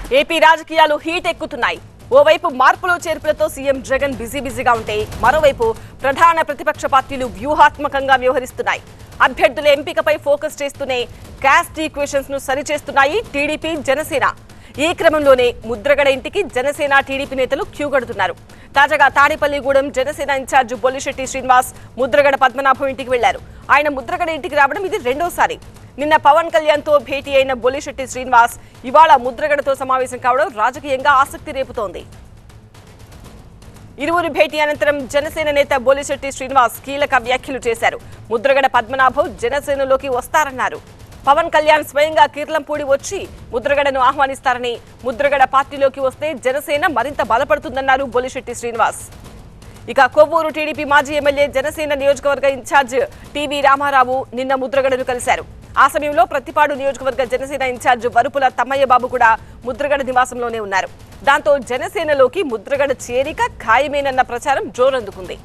AP రాజకీయాలు heat ఎక్కుతున్నాయి ఓవైపు మార్పులు చేర్పులతో సీఎం జగన్ బిజీ బిజీగా ఉంటే మరోవైపు ప్రధాన ప్రతిపక్ష పార్టీలు వ్యూహాత్మకంగా వ్యవహరిస్తున్నాయి అభ్యర్థుల ఎంపికపై ఫోకస్ చేస్తూనే క్యాస్ట్ ఈక్వేషన్స్ ను సరిచేస్తున్నాయి టీడీపీ జనసేన ఈ క్రమంలోనే ముద్రగడ ఇంటికి జనసేన టీడీపీ నేతలు క్యూ కడుతున్నారు తాజాగా తాడేపల్లిగూడెం జనసేన ఇన్ఛార్జ్ బొల్లిశెట్టి శ్రీనివాస్ ముద్రగడ పద్మనాభం ఇంటికి వెళ్లారు ఆయన ముద్రగడ ఇంటికి రావడం ఇది రెండోసారి నిన్న పవన్ కళ్యాణ్ తో భేటీ అయిన బొల్లిశెట్టి శ్రీనివాస్ ఇవాళ ముద్రగడతో సమావేశం కావడం రాజకీయంగా ఆసక్తి రేపుతోంది ఇరువురు భేటీ అనంతరం జనసేన నేత బోలిశెట్టి శ్రీనివాస్ కీలక వ్యాఖ్యలు చేశారు ముద్రగడ పద్మనాభం జనసేనలోకి వస్తారన్నారు పవన్ కళ్యాణ్ స్వయంగా కీర్లంపూడి వచ్చి ముద్రగడను ఆహ్వానిస్తారని ముద్రగడ పార్టీలోకి వస్తే జనసేన మరింత బలపడుతుందన్నారు బొలిశెట్టి శ్రీనివాస్ ఇక కొవ్వూరు టీడీపీ మాజీ ఎమ్మెల్యే జనసేన నియోజకవర్గ ఇన్ఛార్జ్ టీవీ రామారావు నిన్న ముద్రగడను కలిశారు ఆ సమయంలో ప్రతిపాడు నియోజకవర్గ జనసేన ఇన్ఛార్జ్ వరుపుల తమ్మయ్య బాబు కూడా ముద్రగడ నివాసంలోనే ఉన్నారు దాంతో జనసేనలోకి ముద్రగడ చేరిక ఖాయమేనన్న ప్రచారం జోరందుకుంది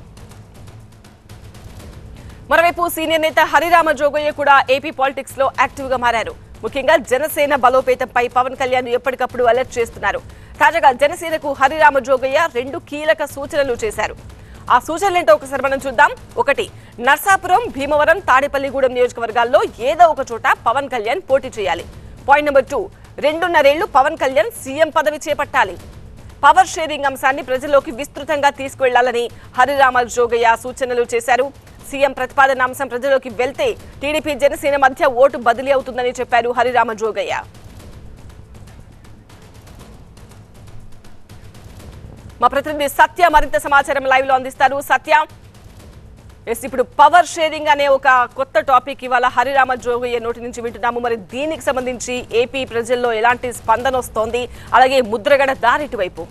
మరోవైపు సీనియర్ నేత హరిరామ జోగయ్య కూడా ఏపీ పాలిటిక్స్ లో యాక్టివ్ గా మారారు ముఖ్యంగా జనసేన బలోపేతంపై పవన్ కళ్యాణ్ ఎప్పటికప్పుడు అలర్ట్ చేస్తున్నారు తాజాగా జనసేనకు హరిరామ జోగయ్య రెండు కీలక సూచనలు చేశారు ఆ సూచనలేంటో ఒకసారి మనం చూద్దాం ఒకటి నర్సాపురం భీమవరం తాడేపల్లిగూడెం నియోజకవర్గాల్లో ఏదో ఒక చోట పవన్ కళ్యాణ్ పోటీ చేయాలి పాయింట్ నెంబర్ టూ రెండున్నరేళ్లు పవన్ కళ్యాణ్ సీఎం పదవి చేపట్టాలి పవర్ షేరింగ్ అంశాన్ని ప్రజల్లోకి విస్తృతంగా తీసుకువెళ్లాలని హరిరామ జోగయ్య సూచనలు చేశారు సీఎం ప్రతిపాదన అంశం ప్రజల్లోకి వెళ్తే టీడీపీ జనసేన మధ్య ఓటు బదిలీ అవుతుందని చెప్పారు హరిరామ జోగయ్య మా ప్రతినిధి సత్య మరింత సమాచారం లైవ్ లో అందిస్తారు సత్య ఎస్ ఇప్పుడు పవర్ షేరింగ్ అనే ఒక కొత్త టాపిక్ ఇవాళ హరిరామ జోగయ్య నోటి నుంచి వింటున్నాము మరి దీనికి సంబంధించి ఏపీ ప్రజల్లో ఎలాంటి స్పందన వస్తోంది అలాగే ముద్రగడ దారిటి వైపు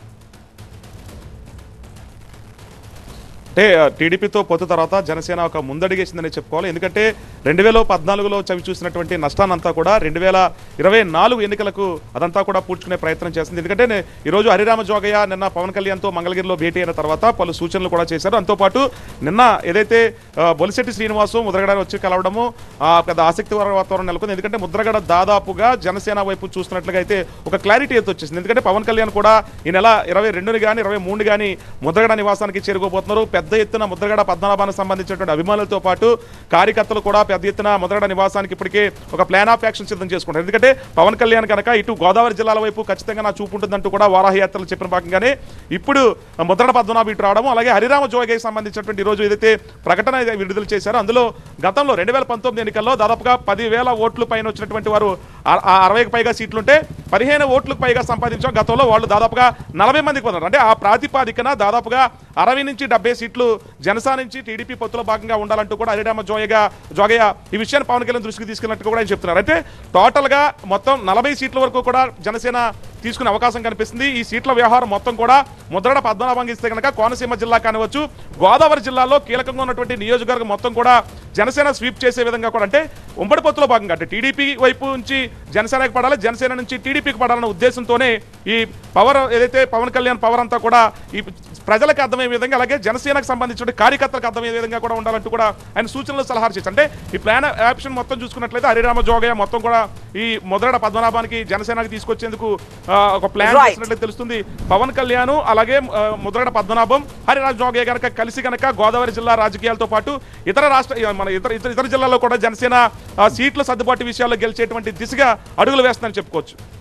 అంటే ఆ, టీడీపీతో పొత్తు తర్వాత జనసేన ఒక ముందడిగేసిందని చెప్పుకోవాలి ఎందుకంటే రెండు వేల పద్నాలుగులో చవి చూసినటువంటి నష్టాన్నంతా కూడా రెండు వేల ఇరవై నాలుగు ఎన్నికలకు అదంతా కూడా పూడ్చుకునే ప్రయత్నం చేస్తుంది ఎందుకంటే నే- ఈరోజు హరిరామ జోగయ్య నిన్న పవన్ కళ్యాణ్తో మంగళగిరిలో భేటీ అయిన తర్వాత పలు సూచనలు కూడా చేశారు అంతోపాటు నిన్న ఏదైతే ఆ, బొలిశెట్టి శ్రీనివాసు ముద్రగడ వచ్చి కలవడము ఆ, పెద్ద ఆసక్తికర వాతావరణం నెలకొంది ఎందుకంటే ముద్రగడ దాదాపుగా జనసేన వైపు చూస్తున్నట్లుగా అయితే ఒక క్లారిటీ అయితే వచ్చేసింది ఎందుకంటే పవన్ కళ్యాణ్ కూడా ఈ నెల ఇరవై రెండుని కానీ ఇరవై మూడు కానీ ముద్రగడ నివాసానికి చేరుకోబోతున్నారు పెద్ద ఎత్తున ముద్రగడ పద్మనాభానికి సంబంధించినటువంటి అభిమానులతో పాటు కార్యకర్తలు కూడా పెద్ద ఎత్తున ముద్రగడ నివాసానికి ఇప్పటికే ఒక ప్లాన్ ఆఫ్ యాక్షన్ సిద్ధం చేసుకుంటారు ఎందుకంటే పవన్ కళ్యాణ్ కనుక ఇటు గోదావరి జిల్లాల వైపు ఖచ్చితంగా నా చూపు ఉంటుందంటూ కూడా వారాహయాత్రలు చెప్పిన భాగంగానే ఇప్పుడు ముద్రగడ పద్మనాభ ఇటు రావడం అలాగే హరిరామ జోగయ్యకి సంబంధించినటువంటి ఈ రోజు ఏదైతే ప్రకటన అయితే విడుదల చేశారో అందులో గతంలో రెండు వేల పంతొమ్మిది ఎన్నికల్లో దాదాపుగా పదివేల ఓట్లు పైన వచ్చినటువంటి వారు ఆ- ఆ అరవైకి పైగా సీట్లుంటే పదిహేను ఓట్లకు పైగా సంపాదించాం గతంలో వాళ్ళు దాదాపుగా నలభై మందికి పొందారు అంటే ఆ ప్రాతిపాదికన దాదాపుగా అరవై నుంచి డెబ్బై సీట్లు జనసా నుంచి టీడీపీ పొత్తులో భాగంగా ఉండాలంటూ కూడా హరిరామ జోయగా జోగయ్య ఈ విషయాన్ని పవన్ కళ్యాణ్ దృష్టికి తీసుకెళ్ళినట్టు కూడా ఆయన చెప్తున్నారు అంటే టోటల్గా మొత్తం నలభై సీట్ల వరకు కూడా జనసేన తీసుకునే అవకాశం కనిపిస్తుంది ఈ సీట్ల వ్యవహారం మొత్తం కూడా ముద్రడ పద్మనాభంగా ఇస్తే కనుక కోనసీమ జిల్లా కానివచ్చు గోదావరి జిల్లాలో కీలకంగా ఉన్నటువంటి నియోజకవర్గం మొత్తం కూడా జనసేన స్వీప్ చేసే విధంగా కూడా అంటే ఉమ్మడి పొత్తులో భాగంగా అంటే టీడీపీ వైపు నుంచి జనసేనకి పడాలి జనసేన నుంచి టీడీపీకి పడాలన్న ఉద్దేశంతోనే ఈ పవర్ ఏదైతే పవన్ కళ్యాణ్ పవర్ అంతా కూడా ఈ ప్రజలకు అర్థమయ్యే విధంగా అలాగే జనసేనకు సంబంధించిన కార్యకర్తలకు అర్థమయ్యే విధంగా కూడా ఉండాలంటూ కూడా ఆయన సూచనలు సలహాలు చేశారు అంటే ఈ ప్లాన్ ఆప్షన్ మొత్తం చూసుకున్నట్లయితే హరిరామ జోగయ్య మొత్తం కూడా ఈ మొదలడ పద్మనాభానికి జనసేనకి తీసుకొచ్చేందుకు ఆ, ఒక ప్లాన్ Right. చేసినట్లయితే తెలుస్తుంది పవన్ కళ్యాణ్ అలాగే ఆ, ముద్రగడ పద్మనాభం హరిరాజ్ జోగయ్య గనక కలిసి గనక గోదావరి జిల్లా రాజకీయాలతో పాటు ఇతర రాష్ట్ర ఇక మన ఇతర ఇతర ఇతర జిల్లాల్లో కూడా జనసేన ఆ, సీట్ల సర్దుబాటు విషయాల్లో గెలిచేటువంటి దిశగా అడుగులు వేస్తుందని చెప్పుకోవచ్చు